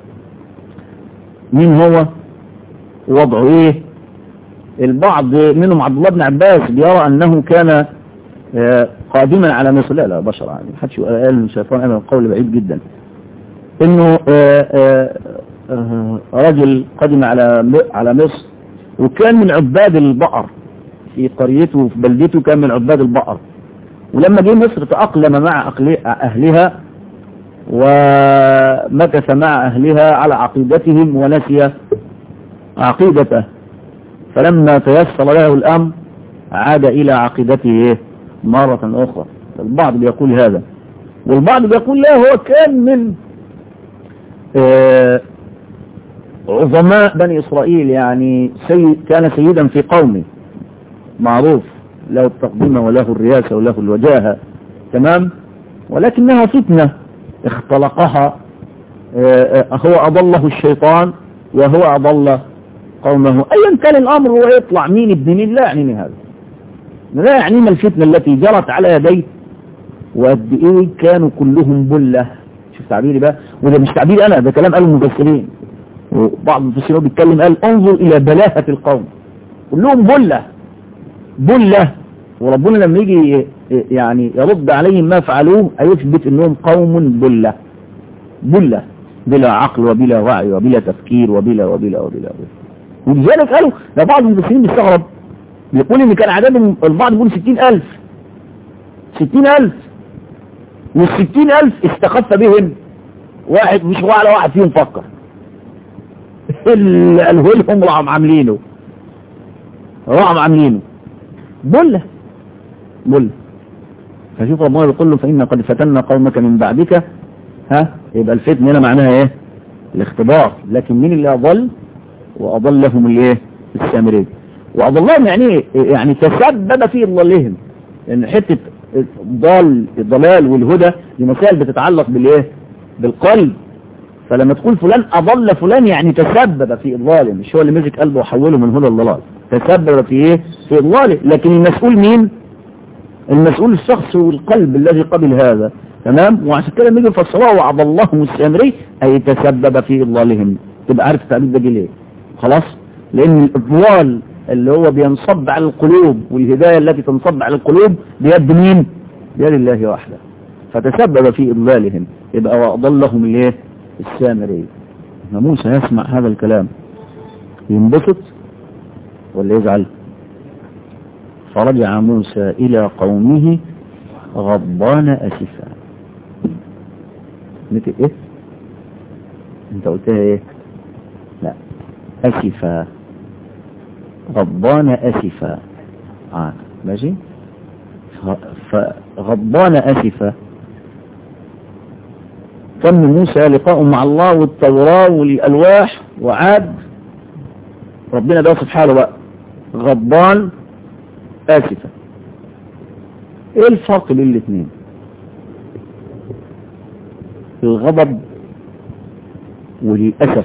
مين هو وضعه ايه البعض منهم عبد الله بن عباس بيرى انه كان قادما على مصر لا لا بشر يعني محدش قال الشيطان انا القول بعيد جدا انه رجل قدم على على مصر وكان من عباد البقر في قريته وفي بلدته كان من عباد البقر ولما جه مصر تأقلم مع أهلها ومكث مع أهلها على عقيدتهم ونسي عقيدته فلما تيسر له الأمر عاد إلى عقيدته مرة أخرى البعض بيقول هذا والبعض بيقول لا هو كان من عظماء بني إسرائيل يعني سيد كان سيدا في قومه معروف له التقديم وله الرياسة وله الوجاهة تمام ولكنها فتنة اختلقها هو أضله الشيطان وهو أضل قومه أيا كان الأمر هو يطلع مين ابن مين لا يعنيني هذا لا يعنينا الفتنة التي جرت على يديه وقد ايه كانوا كلهم بلة شوف تعبيري بقى وده مش تعبيري انا ده كلام قاله المفسرين وبعض المفسرين بيتكلم قال انظر الى بلاهة القوم كلهم بلة بلة وربنا لما يجي يعني يرد عليهم ما فعلوه هيثبت انهم قوم بلة بلة بلا عقل وبلا وعي وبلا تفكير وبلا وبلا وبلا, وبلا. ولذلك قالوا ده بعض المفسرين بيستغرب بيقول ان كان عددهم البعض يقول 60000 60000 وال 60000 استخف بهم واحد مش على واحد فيهم فكر اللي قاله لهم راحوا عاملينه راحوا عاملينه بله بله فشوف ربنا بيقول له فإن قد فتنا قومك من بعدك ها يبقى الفتن هنا معناها ايه الاختبار لكن مين اللي أضل وأضلهم الايه السامرين وأضلهم يعني يعني تسبب في ضلالهم لأن حتة ضال الضلال والهدى دي مسائل بتتعلق بالايه بالقلب فلما تقول فلان أضل فلان يعني تسبب في إضلاله مش هو اللي مسك قلبه وحوله من هدى الضلال تسبب في ايه في إضلاله لكن المسؤول مين المسؤول الشخص والقلب الذي قبل هذا تمام وعشان كده نيجي نفسروها وأضلهم السامري أي تسبب في إضلالهم تبقى عارف التعبير ده جه ليه خلاص لأن الإضلال اللي هو بينصب على القلوب والهداية التي تنصب على القلوب بيد مين بيد الله وحده فتسبب في إضلالهم يبقى وأضلهم الايه السامري موسى يسمع هذا الكلام ينبسط ولا يزعل فرجع موسى إلى قومه غضبان أسفا مثل إيه انت قلتها إيه لا أسفا غضبان أسفا آه. ماشي فغضبان أسفا تم موسى لقاء مع الله والتوراة والألواح وعاد ربنا ده سبحانه بقى غضبان آسفا ايه الفرق بين الاثنين الغضب والأسف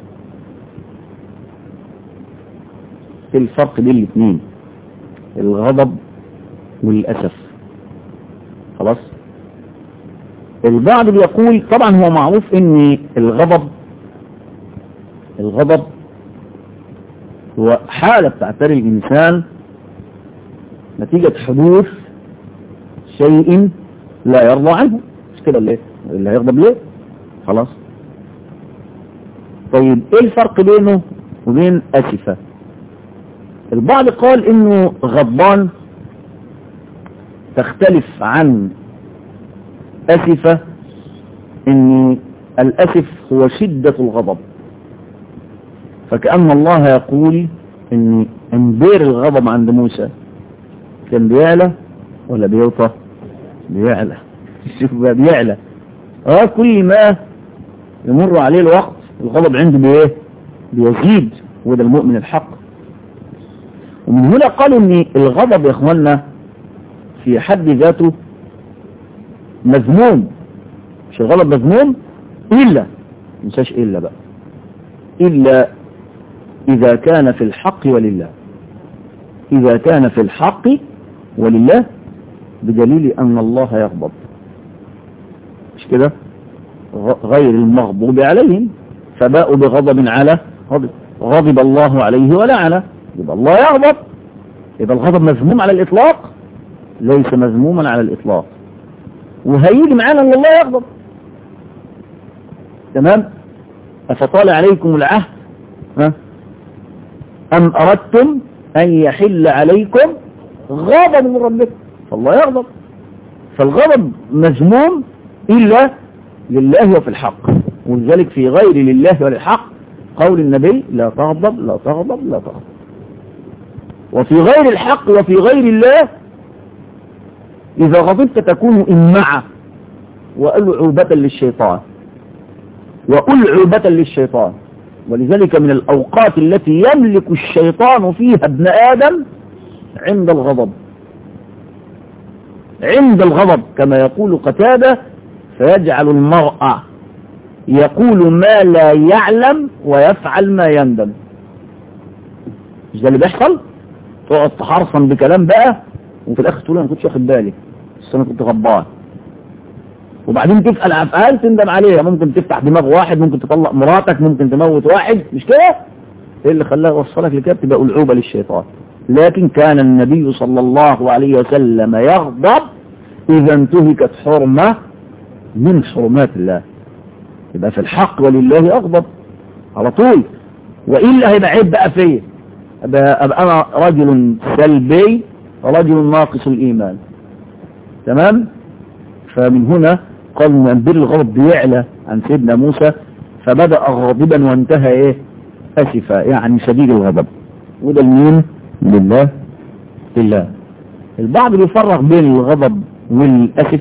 ايه الفرق بين الاثنين الغضب والأسف خلاص البعض بيقول طبعا هو معروف ان الغضب الغضب هو حالة بتعتري الإنسان نتيجة حدوث شيء لا يرضى عنه مش كده ليه اللي هيغضب ليه خلاص طيب ايه الفرق بينه وبين أسفة البعض قال انه غضبان تختلف عن أسفة ان الأسف هو شدة الغضب فكأن الله يقول ان انبير الغضب عند موسى كان بيعلى ولا بيوطى بيعلى شوف بقى بيعلى اه كل ما يمر عليه الوقت الغضب عنده بايه بيزيد وده المؤمن الحق ومن هنا قالوا ان الغضب يا اخوانا في حد ذاته مذموم مش الغضب مذموم الا مش الا بقى الا اذا كان في الحق ولله اذا كان في الحق ولله بدليل ان الله يغضب مش كده غير المغضوب عليهم فباءوا بغضب على غضب غضب الله عليه ولعنه يبقى الله يغضب يبقى الغضب مذموم على الإطلاق ليس مذموما على الإطلاق وهيجي معانا أن الله يغضب تمام أفطال عليكم العهد ها؟ أم أردتم أن يحل عليكم غضب من ربكم فالله يغضب فالغضب مذموم إلا لله وفي الحق ولذلك في غير لله وللحق قول النبي لا تغضب لا تغضب لا تغضب وفي غير الحق وفي غير الله إذا غضبت تكون إمعة وألعوبة للشيطان وألعوبة للشيطان ولذلك من الأوقات التي يملك الشيطان فيها ابن آدم عند الغضب عند الغضب كما يقول قتادة فيجعل المرأة يقول ما لا يعلم ويفعل ما يندم مش ده اللي بيحصل تقعد تحرصن بكلام بقى وفي الاخر تقول انا ما كنتش واخد بالي بس انا كنت غضبان وبعدين تفعل افعال تندم عليها ممكن تفتح دماغ واحد ممكن تطلق مراتك ممكن تموت واحد مش كده ايه اللي خلاه يوصلك لكده تبقى ألعوبة للشيطان لكن كان النبي صلى الله عليه وسلم يغضب إذا انتهكت حرمة من حرمات الله يبقى في الحق ولله أغضب على طول وإلا هيبقى عيب بقى فيا أبقى, أبقى أنا رجل سلبي رجل ناقص الإيمان تمام فمن هنا قال من بر الغضب بيعلى عن سيدنا موسى فبدأ غاضبا وانتهى ايه أسفا يعني شديد الغضب وده المين لله لله البعض بيفرق بين الغضب والأسف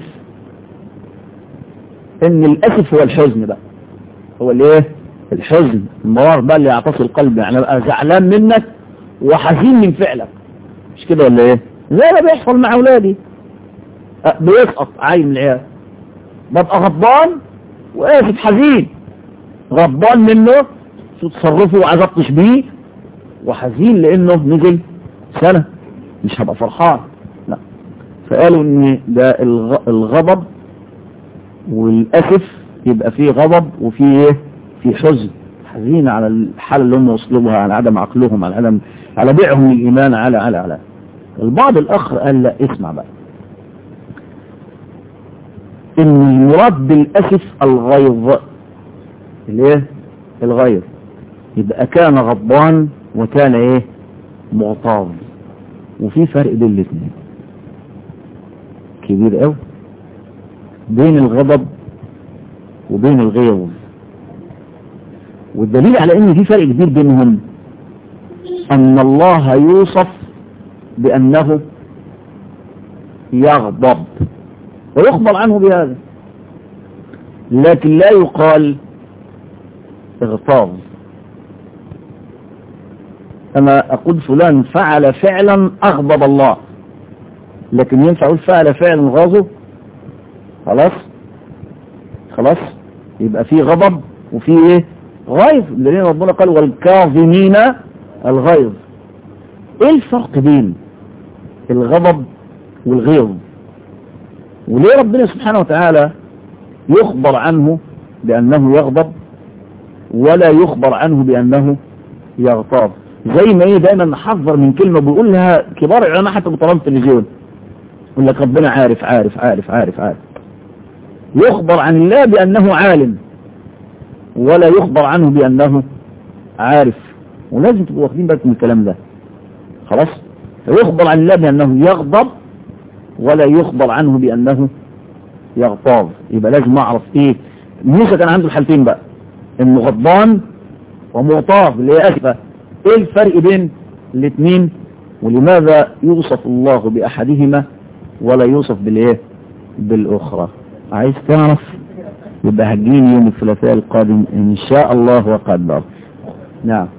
ان الأسف هو الحزن بقى هو الايه الحزن المرار بقى اللي يعتصي القلب يعني بقى زعلان منك وحزين من فعلك مش كده ولا ايه زي ما بيحصل مع اولادي بيسقط عين العيال ببقى غضبان واسف حزين غضبان منه شو تصرفه وعايز اطش بيه وحزين لانه نزل سنة مش هبقى فرحان لا فقالوا ان ده الغضب والاسف يبقى فيه غضب وفيه ايه في حزن حزين على الحالة اللي هم وصلوا لها على عدم عقلهم على عدم على بيعهم للإيمان على على على البعض الآخر قال لا اسمع بقى ان المراد بالاسف الغيظ الايه الغيظ يبقى كان غضبان وكان ايه معتاظ وفي فرق بين الاثنين كبير قوي بين الغضب وبين الغيظ والدليل على ان في فرق كبير بينهم ان الله يوصف بانه يغضب ويخبر عنه بهذا لكن لا يقال اغتاظ أنا أقول فلان فعل فعلا أغضب الله لكن ينفع أقول فعل فعلا غاظه خلاص خلاص يبقى في غضب وفي ايه غيظ لأن ربنا قال والكاظمين الغيظ ايه الفرق بين الغضب والغيظ وليه ربنا سبحانه وتعالى يخبر عنه بأنه يغضب ولا يخبر عنه بأنه يغتاظ زي ما ايه دايما نحذر من كلمة بيقول لها كبار العلماء حتى بطلان التلفزيون يقول لك ربنا عارف عارف عارف عارف عارف يخبر عن الله بأنه عالم ولا يخبر عنه بأنه عارف ولازم تبقوا واخدين بالكم من الكلام ده خلاص فيخبر عن الله بأنه يغضب ولا يخبر عنه بأنه يغتاظ يبقى لازم اعرف ايه موسى كان عنده الحالتين بقى انه غضبان ومغتاظ اللي هي اسفه ايه الفرق بين الاثنين ولماذا يوصف الله باحدهما ولا يوصف بالايه بالاخرى عايز تعرف يبقى هتجيني يوم الثلاثاء القادم ان شاء الله وقدر نعم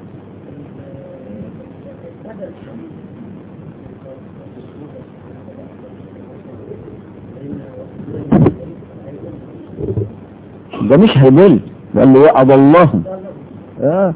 ده مش هيضل ده اللي وعد الله آه.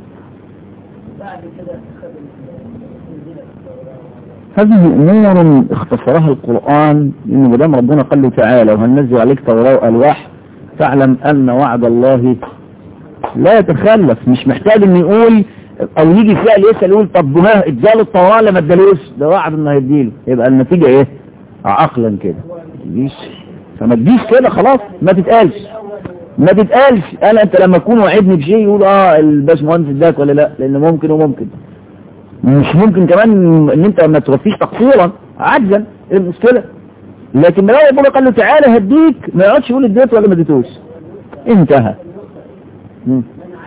هذه امور اختصرها القرآن انه مدام ربنا قال له تعالى وهننزل عليك توراة والواح فاعلم ان وعد الله لا يتخلف مش محتاج ان يقول او يجي سائل يسأل يقول طب ما اداله التوراة لما ادالوش ده وعد انه هيديله يبقى النتيجة ايه عقلا كده تجيش فما تجيش كده خلاص ما تتقالش ما تتقالش انا انت لما تكون وعدني بشيء يقول اه الباشمهندس اداك ولا لا لان ممكن وممكن مش ممكن كمان ان انت ما توفيش تقصيرا عجزا ايه المشكله لكن لو ربنا قال له تعالى هديك ما يقعدش يقول اديت ولا ما اديتوش انتهى مم.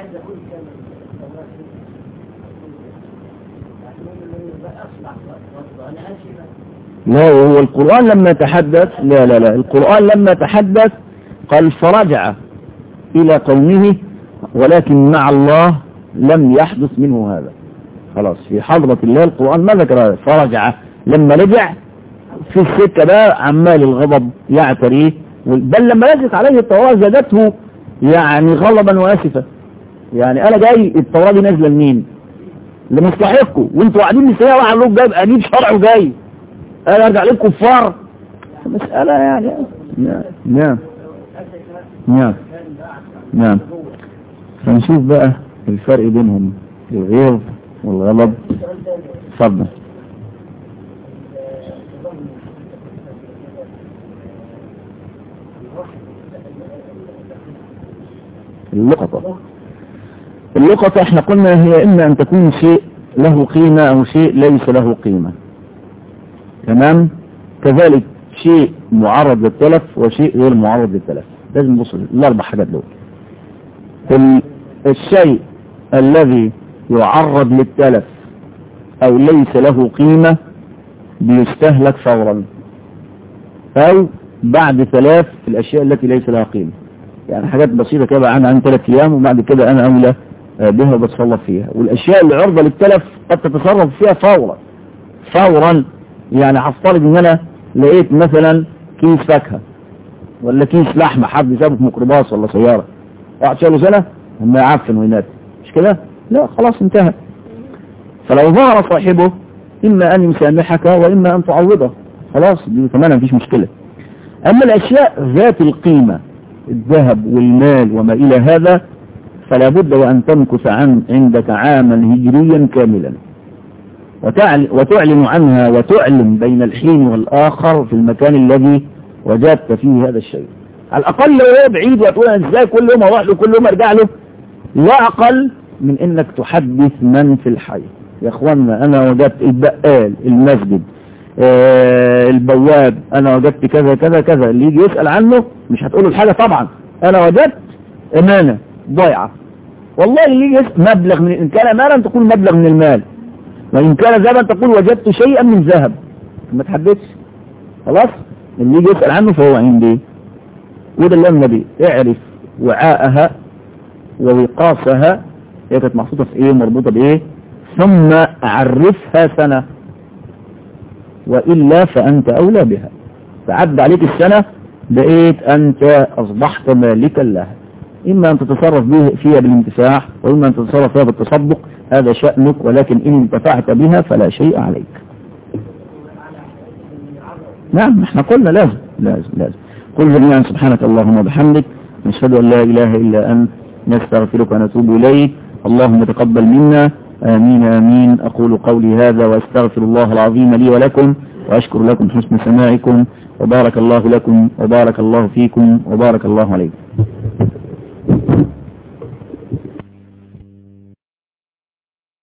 لا وهو القرآن لما تحدث لا لا لا القرآن لما تحدث قال فرجع إلى قومه ولكن مع الله لم يحدث منه هذا خلاص في حضرة الله القرآن ما ذكر هذا فرجع لما رجع في السكة بقى عمال الغضب يعتريه بل لما نزلت عليه التوراة زادته يعني غضبا واسفا يعني انا جاي التوراة دي نازله لمين لمصلحتكم وانتوا قاعدين مستنيه واحد لوك جايب قريب شرع وجاي انا ارجع لكم كفار مسألة يعني نعم نعم نعم نعم فنشوف بقى الفرق بينهم الغيظ والغضب اتفضل اللقطة اللقطة احنا قلنا هي اما ان تكون شيء له قيمة او شيء ليس له قيمة تمام كذلك شيء معرض للتلف وشيء غير معرض للتلف لازم نبص الاربع حاجات دول الشيء الذي يعرض للتلف او ليس له قيمة بيستهلك فورا او بعد ثلاث الاشياء التي ليس لها قيمة يعني حاجات بسيطة كده عن عن ثلاث ايام وبعد كده انا اولى بها وبتصرف فيها والاشياء اللي عرضة للتلف قد تتصرف فيها فورا فورا يعني هفترض ان انا لقيت مثلا كيس فاكهة ولا كيس لحمة حد سابه في ميكروباص ولا سيارة اقعد شاله سنة هم يعفن وينات مش كده لا خلاص انتهى فلو ظهر صاحبه اما ان يسامحك واما ان تعوضه خلاص دي كمان مفيش مشكلة اما الاشياء ذات القيمة الذهب والمال وما الى هذا فلا بد وان تمكث عن عندك عاما هجريا كاملا وتعلن عنها وتعلن بين الحين والآخر في المكان الذي وجدت فيه هذا الشيء على الأقل لو هو بعيد وتقول أنا ازاي كل يوم أروح له كل يوم أرجع له لا أقل من إنك تحدث من في الحي يا أخوانا أنا وجدت البقال المسجد آه البواب أنا وجدت كذا كذا كذا اللي يجي يسأل عنه مش هتقول له الحاجة طبعا أنا وجدت أمانة ضايعة والله اللي يجي يسأل مبلغ من إن كان أمانا تقول مبلغ من المال وإن كان ذهبا تقول وجدت شيئا من ذهب ما تحدثش خلاص اللي يجي يسأل عنه فهو عندي وده اللي النبي اعرف وعاءها ووقافها هي كانت محطوطة في ايه مربوطة بايه ثم عرفها سنة وإلا فأنت أولى بها فعد عليك السنة بقيت أنت أصبحت مالكا لها إما أن تتصرف به فيها بالانتفاع وإما أن تتصرف فيها بالتصدق هذا شأنك ولكن إن انتفعت بها فلا شيء عليك نعم احنا قلنا لازم لازم لازم قل جميعا سبحانك اللهم وبحمدك نشهد أن لا إله إلا أنت نستغفرك ونتوب إليك اللهم تقبل منا آمين آمين أقول قولي هذا وأستغفر الله العظيم لي ولكم وأشكر لكم حسن سماعكم وبارك الله لكم وبارك الله فيكم وبارك الله عليكم